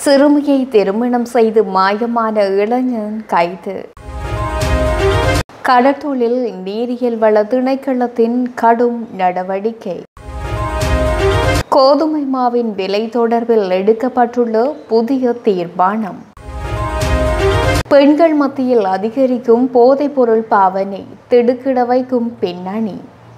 சிறுமியை திருமணம் செய்து மாயமான இளைஞன் கைது கடற்தொழில் நீரியல் வள திணைக்களத்தின் கடும் நடவடிக்கை கோதுமை மாவின் விலை தொடர்பில் எடுக்கப்பட்டுள்ள புதிய தீர்மானம் பெண்கள் மத்தியில் அதிகரிக்கும் போதைப்பொருள் பாவனை திடுக்கிட வைக்கும் பின்னணி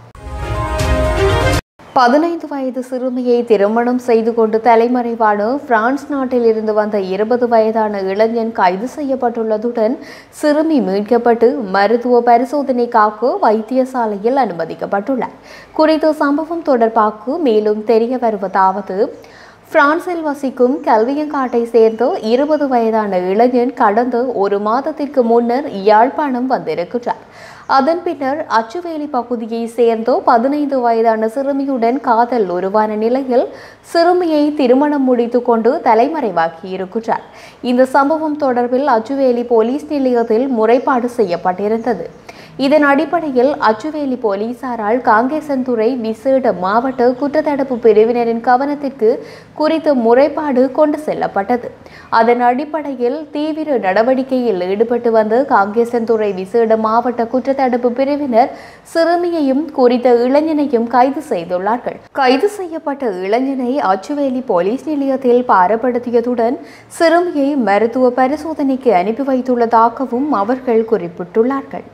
பதினைந்து வயது சிறுமியை திருமணம் செய்து கொண்டு தலைமறைவான பிரான்ஸ் நாட்டில் இருந்து வந்த இருபது வயதான இளைஞன் கைது செய்யப்பட்டுள்ளதுடன் சிறுமி மீட்கப்பட்டு மருத்துவ பரிசோதனைக்காக வைத்தியசாலையில் அனுமதிக்கப்பட்டுள்ளார் குறித்த சம்பவம் தொடர்பாக மேலும் தெரிய வருவதாவது பிரான்சில் வசிக்கும் கல்வியங்காட்டை சேர்ந்த இருபது வயதான இளைஞன் கடந்த ஒரு மாதத்திற்கு முன்னர் யாழ்ப்பாணம் வந்திருக்கிறார் அதன் பின்னர் அச்சுவேலி பகுதியை சேர்ந்த பதினைந்து வயதான சிறுமியுடன் காதல் உருவான நிலையில் சிறுமியை திருமணம் முடித்து கொண்டு தலைமறைவாகி இருக்கிறார் இந்த சம்பவம் தொடர்பில் அச்சுவேலி போலீஸ் நிலையத்தில் முறைப்பாடு செய்யப்பட்டிருந்தது இதன் அடிப்படையில் அச்சுவேலி போலீசாரால் காங்கேசன்துறை விசேட மாவட்ட குற்றத்தடுப்பு பிரிவினரின் கவனத்திற்கு குறித்த முறைப்பாடு கொண்டு செல்லப்பட்டது அதன் அடிப்படையில் தீவிர நடவடிக்கையில் ஈடுபட்டு வந்த காங்கேசன்துறை விசேட மாவட்ட குற்றத்தடுப்பு பிரிவினர் சிறுமியையும் குறித்த இளைஞனையும் கைது செய்துள்ளார்கள் கைது செய்யப்பட்ட இளைஞனை அச்சுவேலி போலீஸ் நிலையத்தில் பாரப்படுத்தியதுடன் சிறுமியை மருத்துவ பரிசோதனைக்கு அனுப்பி வைத்துள்ளதாகவும் அவர்கள் குறிப்பிட்டுள்ளார்கள்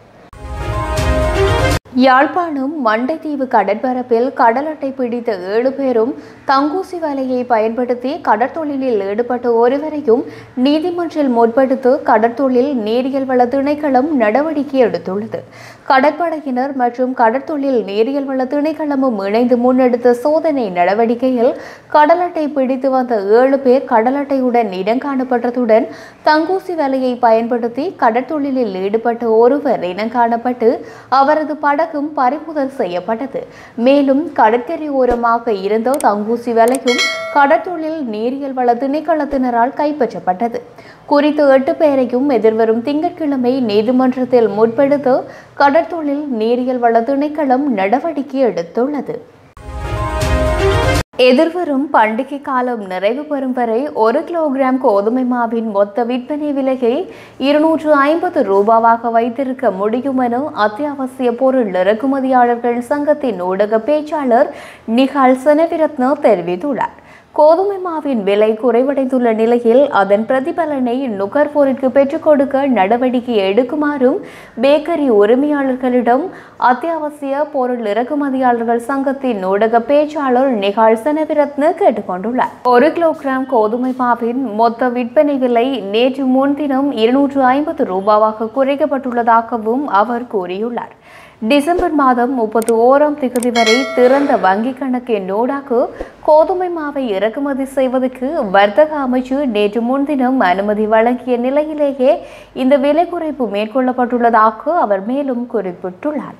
யாழ்ப்பாணம் மண்டைத்தீவு கடற்பரப்பில் கடல் அட்டை பிடித்த ஏழு பேரும் தங்கூசி வலையை பயன்படுத்தி கடற்தொழிலில் ஈடுபட்ட ஒருவரையும் நீதிமன்றில் முற்படுத்த கடற்தொழில் நேரியல் வள திணைக்களம் நடவடிக்கை எடுத்துள்ளது கடற்படையினர் மற்றும் கடற்தொழில் நேரியல் வள திணைக்களமும் இணைந்து முன்னெடுத்த சோதனை நடவடிக்கையில் கடல் அட்டை பிடித்து வந்த ஏழு பேர் கடல் அட்டையுடன் இனங்காணப்பட்டதுடன் தங்கூசி வலையை பயன்படுத்தி கடற்தொழிலில் ஈடுபட்ட ஒருவர் இனங்காணப்பட்டு அவரது படகும் பறிமுதல் செய்யப்பட்டது மேலும் கடற்கரை ஓரமாக இருந்த தங்கூசி வலையும் கடற்தொழில் நேரியல் வள திணைக்களத்தினரால் கைப்பற்றப்பட்டது குறித்த எட்டு பேரையும் எதிர்வரும் திங்கட்கிழமை நீதிமன்றத்தில் முற்படுத்த கடற்தொழில் நேரியல் வள திணைக்களம் நடவடிக்கை எடுத்துள்ளது எதிர்வரும் பண்டிகை காலம் நிறைவு பெறும் வரை ஒரு கிலோகிராம் கோதுமை மாவின் மொத்த விற்பனை விலையை இருநூற்று ஐம்பது ரூபாவாக வைத்திருக்க முடியும் என அத்தியாவசிய பொருள் இறக்குமதியாளர்கள் சங்கத்தின் ஊடக பேச்சாளர் நிகால் செனவிரத்ன தெரிவித்துள்ளார் கோதுமை மாவின் விலை குறைவடைந்துள்ள நிலையில் அதன் பிரதிபலனை நுகர்வோருக்கு பெற்றுக் கொடுக்க நடவடிக்கை எடுக்குமாறும் பேக்கரி உரிமையாளர்களிடம் அத்தியாவசிய பொருள் இறக்குமதியாளர்கள் சங்கத்தின் ஊடக பேச்சாளர் நிகால் செனவிரத்ன கேட்டுக்கொண்டுள்ளார் ஒரு கிலோகிராம் கோதுமை மாவின் மொத்த விற்பனை விலை நேற்று முன்தினம் இருநூற்று ஐம்பது ரூபாவாக குறைக்கப்பட்டுள்ளதாகவும் அவர் கூறியுள்ளார் டிசம்பர் மாதம் முப்பத்தி ஓராம் திகதி வரை திறந்த வங்கிக் கணக்கின் நோடாக கோதுமை மாவை இறக்குமதி செய்வதற்கு வர்த்தக அமைச்சு நேற்று முன்தினம் அனுமதி வழங்கிய நிலையிலேயே இந்த விலை குறைப்பு மேற்கொள்ளப்பட்டுள்ளதாக அவர் மேலும் குறிப்பிட்டுள்ளார்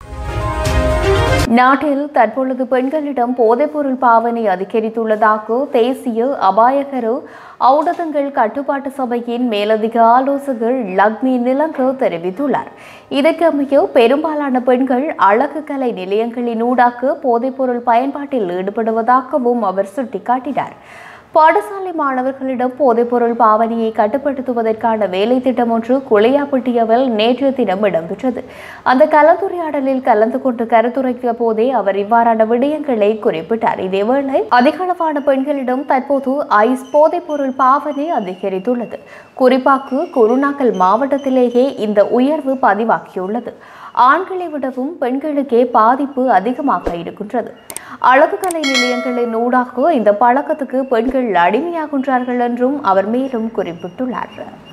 நாட்டில் தற்பொழுது பெண்களிடம் போதைப்பொருள் பாவனை அதிகரித்துள்ளதாக தேசிய அபாயகர ஊடகங்கள் கட்டுப்பாட்டு சபையின் மேலதிக ஆலோசகர் லக்மி நிலங்க தெரிவித்துள்ளார் இதற்கமைய பெரும்பாலான பெண்கள் அழகு கலை நிலையங்களின் ஊடாக போதைப்பொருள் பயன்பாட்டில் ஈடுபடுவதாகவும் அவர் சுட்டிக்காட்டினார் பாடசாலை மாணவர்களிடம் போதைப்பொருள் பாவனையை கட்டுப்படுத்துவதற்கான வேலை திட்டம் ஒன்று குளையாப்பட்டியவில் நேற்றைய தினம் இடம்பெற்றது அந்த கலந்துரையாடலில் கலந்து கொண்டு கருத்துரைத்த போதே அவர் இவ்வாறான விடயங்களை குறிப்பிட்டார் இதேவேளை அதிகளவான பெண்களிடம் தற்போது ஐஸ் போதைப்பொருள் பாவனை அதிகரித்துள்ளது குறிப்பாக குருநாக்கல் மாவட்டத்திலேயே இந்த உயர்வு பதிவாகியுள்ளது ஆண்களை விடவும் பெண்களுக்கே பாதிப்பு அதிகமாக இருக்கின்றது அழகுக்கலை நிலையங்களின் ஊடாக இந்த பழக்கத்துக்கு பெண்கள் அடிமையாகின்றார்கள் என்றும் அவர் மேலும் குறிப்பிட்டுள்ளார்